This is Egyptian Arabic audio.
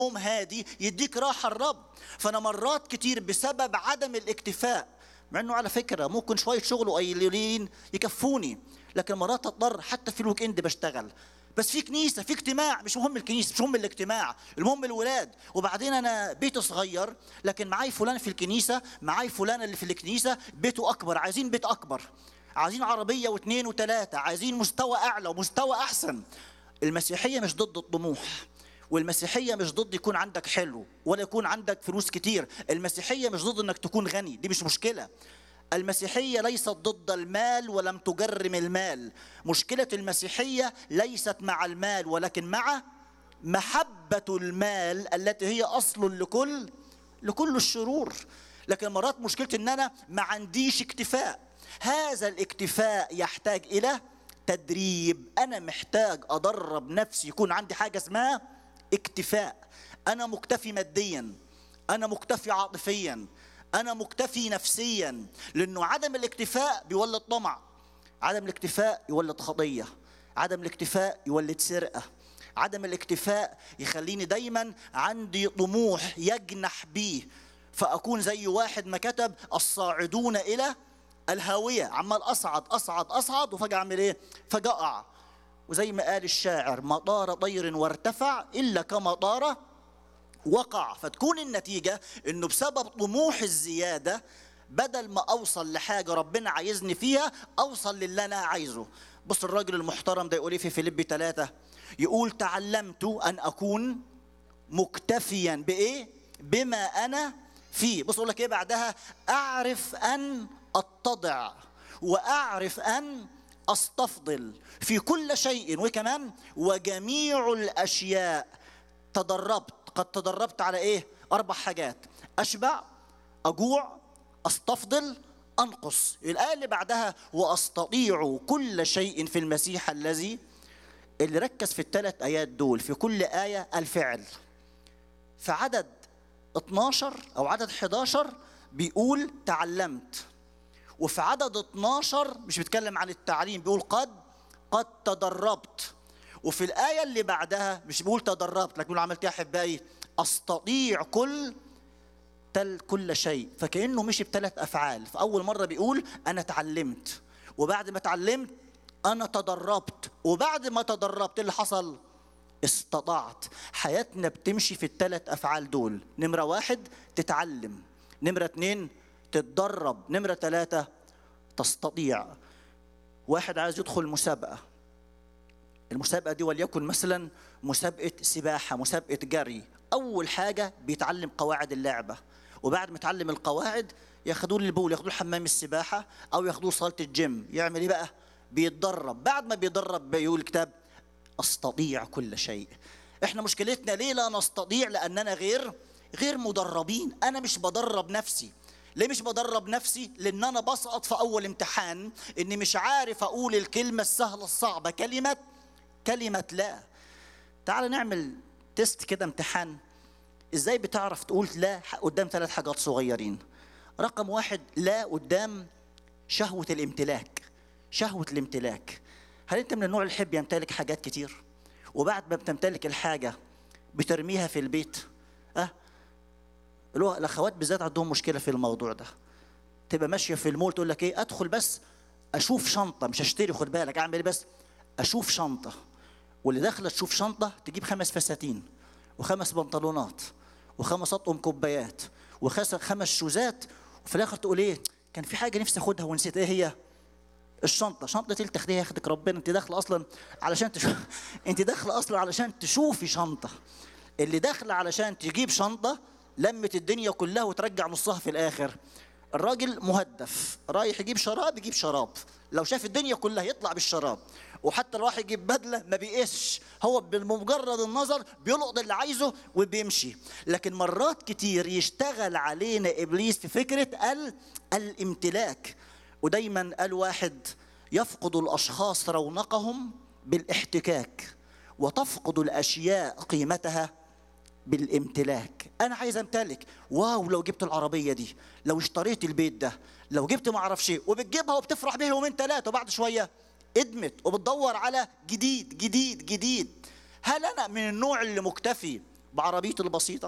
يوم هادي يديك راحة الرب فأنا مرات كتير بسبب عدم الاكتفاء مع انه على فكره ممكن شويه شغل قليلين يكفوني لكن مرات اضطر حتى في الويك اند بشتغل بس في كنيسه في اجتماع مش مهم الكنيسه مش مهم الاجتماع المهم الولاد وبعدين انا بيته صغير لكن معاي فلان في الكنيسه معاي فلان اللي في الكنيسه بيته اكبر عايزين بيت اكبر عايزين عربيه واثنين وثلاثه عايزين مستوى اعلى ومستوى احسن المسيحيه مش ضد الطموح والمسيحية مش ضد يكون عندك حلو ولا يكون عندك فلوس كتير المسيحية مش ضد انك تكون غني دي مش مشكلة المسيحية ليست ضد المال ولم تجرم المال مشكلة المسيحية ليست مع المال ولكن مع محبة المال التي هي أصل لكل لكل الشرور لكن مرات مشكلتي ان انا ما عنديش اكتفاء هذا الاكتفاء يحتاج الى تدريب انا محتاج ادرب نفسي يكون عندي حاجه اسمها اكتفاء انا مكتفي ماديا انا مكتفي عاطفيا انا مكتفي نفسيا لانه عدم الاكتفاء بيولد طمع عدم الاكتفاء يولد خطيه عدم الاكتفاء يولد سرقه عدم الاكتفاء يخليني دايما عندي طموح يجنح بيه فاكون زي واحد ما كتب الصاعدون الى الهاويه عمال اصعد اصعد اصعد وفجاه اعمل ايه فجاه اقع وزي ما قال الشاعر ما طار طير وارتفع الا كما طار وقع فتكون النتيجه انه بسبب طموح الزياده بدل ما اوصل لحاجه ربنا عايزني فيها اوصل للي انا عايزه بص الراجل المحترم ده يقول ايه في فيليبي ثلاثة يقول تعلمت ان اكون مكتفيا بايه بما انا فيه بص اقول لك ايه بعدها اعرف ان اتضع واعرف ان استفضل في كل شيء وكمان وجميع الاشياء تدربت قد تدربت على ايه اربع حاجات اشبع اجوع استفضل انقص الايه اللي بعدها واستطيع كل شيء في المسيح الذي اللي ركز في الثلاث ايات دول في كل ايه الفعل في عدد 12 او عدد 11 بيقول تعلمت وفي عدد 12 مش بيتكلم عن التعليم بيقول قد قد تدربت وفي الآية اللي بعدها مش بيقول تدربت لكن بيقول عملت يا أحبائي أستطيع كل تل كل شيء فكأنه مشي بثلاث أفعال فأول مرة بيقول أنا تعلمت وبعد ما تعلمت أنا تدربت وبعد ما تدربت اللي حصل استطعت حياتنا بتمشي في الثلاث أفعال دول نمرة واحد تتعلم نمرة اتنين تتدرب نمرة ثلاثة تستطيع واحد عايز يدخل مسابقة المسابقة دي وليكن مثلا مسابقة سباحة مسابقة جري أول حاجة بيتعلم قواعد اللعبة وبعد ما يتعلم القواعد ياخدوه للبول ياخدوه لحمام السباحة أو ياخدوه صالة الجيم يعمل إيه بقى؟ بيتدرب بعد ما بيتدرب بيقول الكتاب أستطيع كل شيء إحنا مشكلتنا ليه لا نستطيع لأننا غير غير مدربين أنا مش بدرب نفسي ليه مش بدرب نفسي؟ لأن أنا بسقط في أول امتحان إني مش عارف أقول الكلمة السهلة الصعبة كلمة كلمة لا. تعال نعمل تيست كده امتحان إزاي بتعرف تقول لا قدام ثلاث حاجات صغيرين. رقم واحد لا قدام شهوة الامتلاك. شهوة الامتلاك. هل أنت من النوع اللي يحب يمتلك حاجات كتير؟ وبعد ما بتمتلك الحاجة بترميها في البيت؟ أه اللي هو الاخوات بالذات عندهم مشكله في الموضوع ده تبقى ماشيه في المول تقول لك ايه ادخل بس اشوف شنطه مش اشتري خد بالك اعمل ايه بس اشوف شنطه واللي داخله تشوف شنطه تجيب خمس فساتين وخمس بنطلونات وخمس اطقم كوبايات وخمس شوزات وفي الاخر تقول ايه كان في حاجه نفسي اخدها ونسيت ايه هي الشنطه شنطه ايه تاخديها ياخدك ربنا انت داخله اصلا علشان تشوف انت داخله اصلا علشان تشوفي شنطه اللي داخله علشان تجيب شنطه لمت الدنيا كلها وترجع نصها في الاخر الراجل مهدف رايح يجيب شراب يجيب شراب لو شاف الدنيا كلها يطلع بالشراب وحتى لو راح يجيب بدله ما بيقسش هو بمجرد النظر بيلقط اللي عايزه وبيمشي لكن مرات كتير يشتغل علينا ابليس في فكره ال الامتلاك ودايما قال واحد يفقد الاشخاص رونقهم بالاحتكاك وتفقد الاشياء قيمتها بالامتلاك انا عايز امتلك واو لو جبت العربيه دي لو اشتريت البيت ده لو جبت ما اعرفش ايه وبتجيبها وبتفرح بيها يومين ثلاثه وبعد شويه ادمت وبتدور على جديد جديد جديد هل انا من النوع اللي مكتفي بعربيته البسيطة